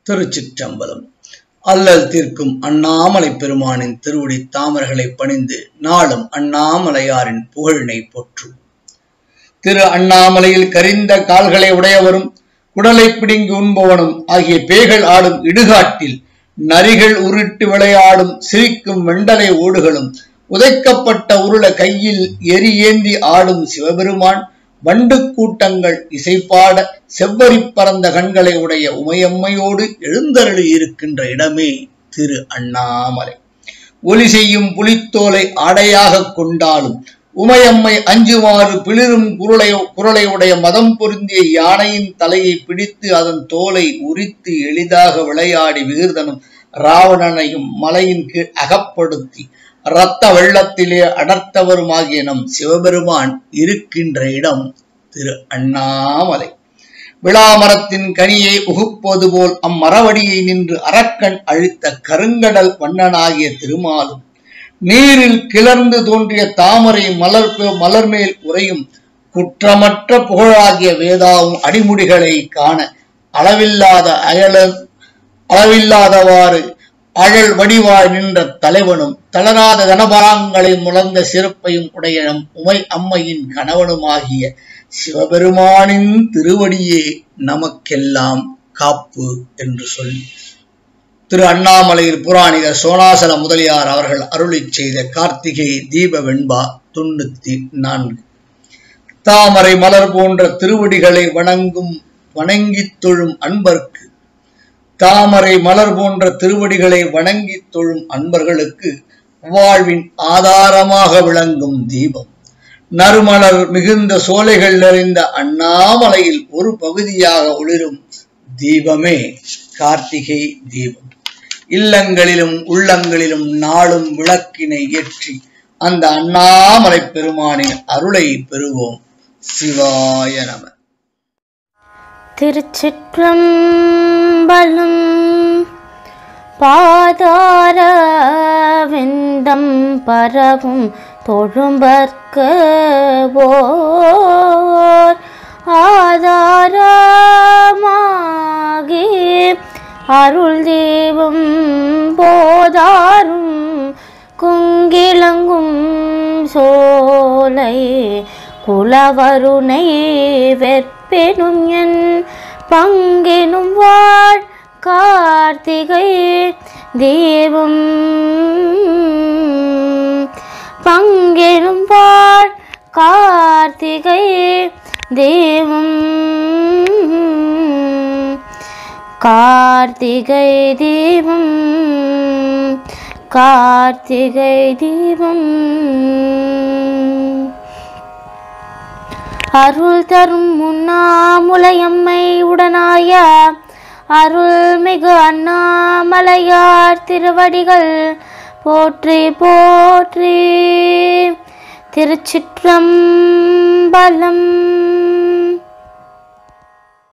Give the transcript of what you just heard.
திருச்சிற்றம்பலம் அல்லல் தீர்க்கும் அண்ணாமலை பெருமானின் திருவடி தாமர்களை பணிந்து நாளும் அண்ணாமலையாரின் புகழினை போற்றும் திரு அண்ணாமலையில் கரிந்த கால்களை உடையவரும் குடலை பிடுங்கி உண்பவனும் ஆகிய பேய்கள் ஆடும் இடுகாட்டில் நரிகள் உருட்டு விளையாடும் சிரிக்கும் வெண்டலை ஓடுகளும் உதைக்கப்பட்ட உருள கையில் எரி ஏந்தி ஆடும் சிவபெருமான் வண்டு கூட்டங்கள் இசைப்பாட செவ்வரி பறந்த கண்களை உடைய உமையம்மையோடு எழுந்தருளி இருக்கின்ற இடமே திரு அண்ணாமலை ஒலி செய்யும் புலித்தோலை ஆடையாக கொண்டாலும் உமையம்மை அஞ்சுமாறு பிளிரும் குரலை குரலை உடைய மதம் பொருந்திய யானையின் தலையை பிடித்து அதன் தோலை உரித்து எளிதாக விளையாடி விகிர்தனும் ராவணனையும் மலையின் கீழ் அகப்படுத்தி இரத்த வெள்ளத்திலே அடர்த்தவருமாகிய நம் சிவபெருமான் இருக்கின்ற இடம் திரு அண்ணாமலை விளாமரத்தின் கனியை உகுப்பது போல் அம்மரவடியை நின்று அரக்கன் அழித்த கருங்கடல் வண்ணனாகிய திருமாலும் நீரில் கிளர்ந்து தோன்றிய தாமரை மலர் மலர் மேல் உறையும் குற்றமற்ற புகழாகிய வேதாவும் அடிமுடிகளை காண அளவில்லாத அயல அளவில்லாதவாறு அழல் வடிவாய் நின்ற தலைவனும் தளராத கனபராங்களை முழந்த சிறப்பையும் உடைய நம் உமை அம்மையின் கணவனுமாகிய சிவபெருமானின் திருவடியே நமக்கெல்லாம் காப்பு என்று சொல்லி திரு அண்ணாமலையில் புராணிகர் சோனாசல முதலியார் அவர்கள் அருளி செய்த கார்த்திகை தீப வெண்பா தொண்ணூத்தி நான்கு தாமரை மலர் போன்ற திருவடிகளை வணங்கும் வணங்கித் தொழும் அன்பர்க்கு தாமரை மலர் போன்ற திருவடிகளை வணங்கித் தொழும் அன்பர்களுக்கு வாழ்வின் ஆதாரமாக விளங்கும் தீபம் நறுமலர் மிகுந்த சோலைகள் நிறைந்த அண்ணாமலையில் ஒரு பகுதியாக ஒளிரும் தீபமே கார்த்திகை தீபம் இல்லங்களிலும் உள்ளங்களிலும் நாளும் விளக்கினை ஏற்றி அந்த அண்ணாமலை பெருமானின் அருளை பெறுவோம் சிவாய நம திருச்சிற்றம்பலம் பாதார விந்தம் பரவும் தொழும்பர்க்கு ஓர் ஆதாரமாகி அருள் தேவம் போதாரும் குங்கிலங்கும் சோலை குலவருணை வெற்பெனும் என் பங்கெனும் வாழ் கார்த்திகை தேவம் பங்கெனும் வாழ் கார்த்திகை தேவம் கார்த்திகை தீபம் கார்த்திகை தீபம் அருள் தரும் உண்ணாமுலையம்மை உடனாய அருள்மிகு அண்ணாமலையார் திருவடிகள் போற்றி போற்றி திருச்சிற்றம்பலம்